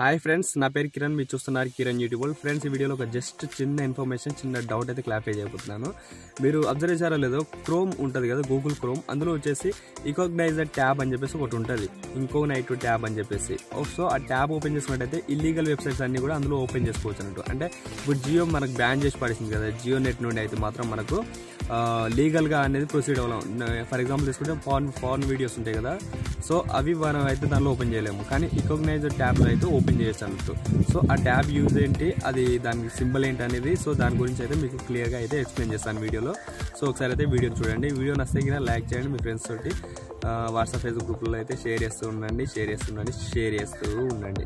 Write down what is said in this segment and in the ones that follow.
hi friends నా పేరు కిరణ్ మీరు చూస్తున్నారు కిరణ్ యూట్యూబ్ ఫ్రెండ్స్ ఈ వీడియోలో ఒక జస్ట్ చిన్న ఇన్ఫర్మేషన్ చిన్న డౌట్ అయితే క్లారిఫై చేయబోతున్నాను మీరు అబ్జర్వ్ చేశారో లేదో క్రోమ్ ఉంటుంది కదా గూగుల్ క్రోమ్ అందులో వచ్చేసి ఇకోగ్నైజర్ ట్యాబ్ అని చెప్పేసి ఒకటి ఉంటుంది ఇంకో నైట్ ట్యాబ్ అని చెప్పేసి సో ఆ ట్యాబ్ ఓపెన్ చేసుకున్నట్టయితే ఇల్లీగల్ వెబ్సైట్స్ అన్ని కూడా అందులో ఓపెన్ చేసుకోవచ్చు అన్నట్టు అంటే ఇప్పుడు జియో మనకు బ్యాన్ చేసి పడేసింది కదా జియో నెట్ నుండి అయితే మాత్రం మనకు లీగల్గా అనేది ప్రొసీడ్ అవ్వలేం ఫర్ ఎగ్జాంపుల్ తీసుకుంటే ఫార్న్ ఫార్న్ వీడియోస్ ఉంటాయి కదా సో అవి మనం అయితే దానిలో ఓపెన్ చేయలేము కానీ ఇకోగ్నైజర్ ట్యాబ్లో అయితే ఓపెన్ చేయొచ్చు అన్నట్టు సో ఆ ట్యాబ్ యూజ్ ఏంటి అది దానికి సింబల్ ఏంటి అనేది సో దాని గురించి అయితే మీకు క్లియర్గా అయితే ఎక్స్ప్లెయిన్ చేస్తాను వీడియోలో సో ఒకసారి అయితే వీడియో చూడండి వీడియో నచ్చితే కింద లైక్ చేయండి మీ ఫ్రెండ్స్ తోటి వాట్సాప్ ఫేస్బుక్ గ్రూప్లో అయితే షేర్ చేస్తూ ఉండండి షేర్ చేస్తూ ఉండండి షేర్ చేస్తూ ఉండండి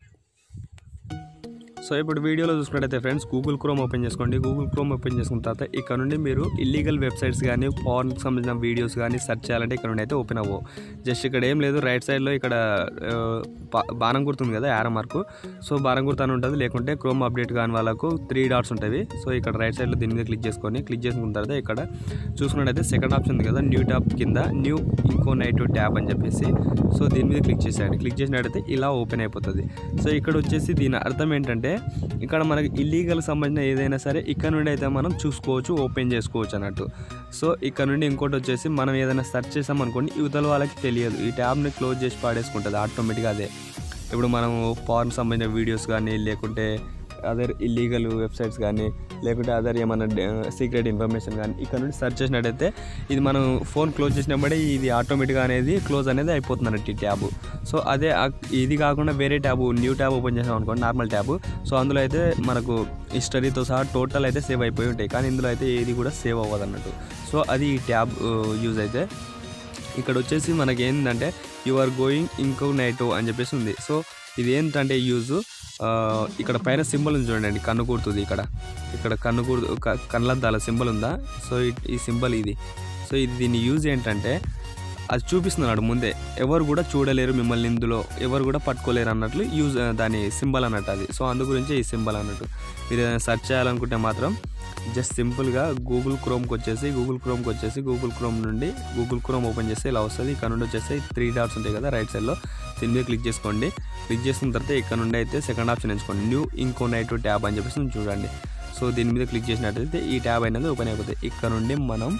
సో ఇప్పుడు వీడియోలో చూసుకున్నట్టయితే ఫ్రెండ్స్ గూగుల్ క్రోమ్ ఓపెన్ చేసుకోండి గూగుల్ క్రోమ్ ఓపెన్ చేసుకున్న తర్వాత ఇక్కడ నుండి మీరు ఇల్లీగల్ వెబ్సైట్స్ కానీ ఫారెన్కి సంబంధించిన వీడియోస్ కానీ సెర్చ్ చేయాలంటే ఇక్కడ నుండి అయితే ఓపెన్ అవ్వవు జస్ట్ ఇక్కడ ఏం లేదు రైట్ సైడ్లో ఇక్కడ ఆ, పా- బాణం గుర్తుంది కదా యారో మార్కు సో బాణం గుర్తు అని ఉంటుంది లేకుంటే క్రోమ్ అప్డేట్ కాని వాళ్ళకు త్రీ డాట్స్ ఉంటాయి సో ఇక్కడ రైట్ సైడ్లో దీని మీద క్లిక్ చేసుకొని క్లిక్ చేసుకున్న తర్వాత ఇక్కడ చూసుకున్నట్టయితే సెకండ్ ఆప్షన్ ఉంది కదా న్యూ ట్యాబ్ కింద న్యూ ఇంకో నైట్ ట్యాబ్ అని చెప్పేసి సో దీని మీద క్లిక్ చేసేయండి క్లిక్ చేసినట్టయితే ఇలా ఓపెన్ అయిపోతుంది సో ఇక్కడ వచ్చేసి దీని అర్థం ఏంటంటే ఇక్కడ మనకి ఇల్లీగల్ సంబంధించిన ఏదైనా సరే ఇక్కడ నుండి అయితే మనం చూసుకోవచ్చు ఓపెన్ చేసుకోవచ్చు అన్నట్టు సో ఇక్కడ నుండి ఇంకోటి వచ్చేసి మనం ఏదైనా సెర్చ్ చేసాం అనుకోండి యువతల వాళ్ళకి తెలియదు ఈ ట్యాబ్ని క్లోజ్ చేసి పాడేసుకుంటుంది ఆటోమేటిక్గా అదే ఇప్పుడు మనం ఫారెన్ సంబంధించిన వీడియోస్ కానీ లేకుంటే అదర్ ఇల్లీగల్ వెబ్సైట్స్ కానీ లేకుంటే అదర్ ఏమైనా సీక్రెట్ ఇన్ఫర్మేషన్ కానీ ఇక్కడ నుండి సెర్చ్ చేసినట్టయితే ఇది మనం ఫోన్ క్లోజ్ చేసినప్పుడే ఇది ఆటోమేటిక్గా అనేది క్లోజ్ అనేది అయిపోతుంది అన్నట్టు ఈ ట్యాబ్ సో అదే ఆ- ఇది కాకుండా వేరే ట్యాబ్ న్యూ ట్యాబ్ ఓపెన్ చేసాం అనుకోండి నార్మల్ ట్యాబ్ సో అందులో అయితే మనకు హిస్టరీతో సహా టోటల్ అయితే సేవ్ అయిపోయి ఉంటాయి కానీ ఇందులో అయితే ఏది కూడా సేవ్ అవ్వదు అన్నట్టు సో అది ఈ ట్యాబ్ యూజ్ అయితే ఇక్కడ వచ్చేసి మనకి ఏంటంటే యు ఆర్ గోయింగ్ ఇంకో నైటో అని చెప్పేసి ఉంది సో ఇది ఏంటంటే యూజ్ ఇక్కడ పైన సింబల్ ఉంది చూడండి కన్ను కూడుతుంది ఇక్కడ ఇక్కడ కన్ను కూడు క- కళ్ళద్దాల సింబల్ ఉందా సో ఈ- ఈ సింబల్ ఇది సో ఇది దీని యూజ్ ఏంటంటే అది చూపిస్తున్నాడు ముందే ఎవరు కూడా చూడలేరు మిమ్మల్ని ఇందులో ఎవరు కూడా పట్టుకోలేరు అన్నట్లు యూజ్ దాని సింబల్ అన్నట్టు అది సో అందు గురించి ఈ సింబల్ అన్నట్టు మీరు ఏదైనా సెర్చ్ చేయాలనుకుంటే మాత్రం జస్ట్ సింపుల్గా గూగుల్ క్రోమ్కి వచ్చేసి గూగుల్ క్రోమ్కి వచ్చేసి గూగుల్ క్రోమ్ నుండి గూగుల్ క్రోమ్ ఓపెన్ చేస్తే ఇలా వస్తుంది ఇక్కడ నుండి వచ్చేసి త్రీ డాట్స్ ఉంటాయి కదా రైట్ సైడ్లో దీని మీద క్లిక్ చేసుకోండి క్లిక్ చేసుకున్న తర్వాత ఇక్కడ నుండి అయితే సెకండ్ ఆప్షన్ ఎంచుకోండి న్యూ ఇంకో నైట్ ట్యాబ్ అని చెప్పేసి ఉంది చూడండి సో దీని మీద క్లిక్ చేసినట్టయితే ఈ ట్యాబ్ అనేది ఓపెన్ అయిపోతుంది ఇక్కడ నుండి మనం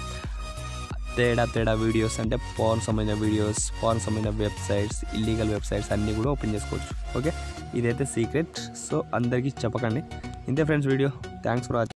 తేడా తేడా వీడియోస్ అంటే పవన్ సంబంధించిన వీడియోస్ పవన్ సంబంధించిన వెబ్సైట్స్ ఇల్లీగల్ వెబ్సైట్స్ అన్నీ కూడా ఓపెన్ చేసుకోవచ్చు ఓకే ఇదైతే సీక్రెట్ సో అందరికీ చెప్పకండి ఇంతే friends video thanks for watching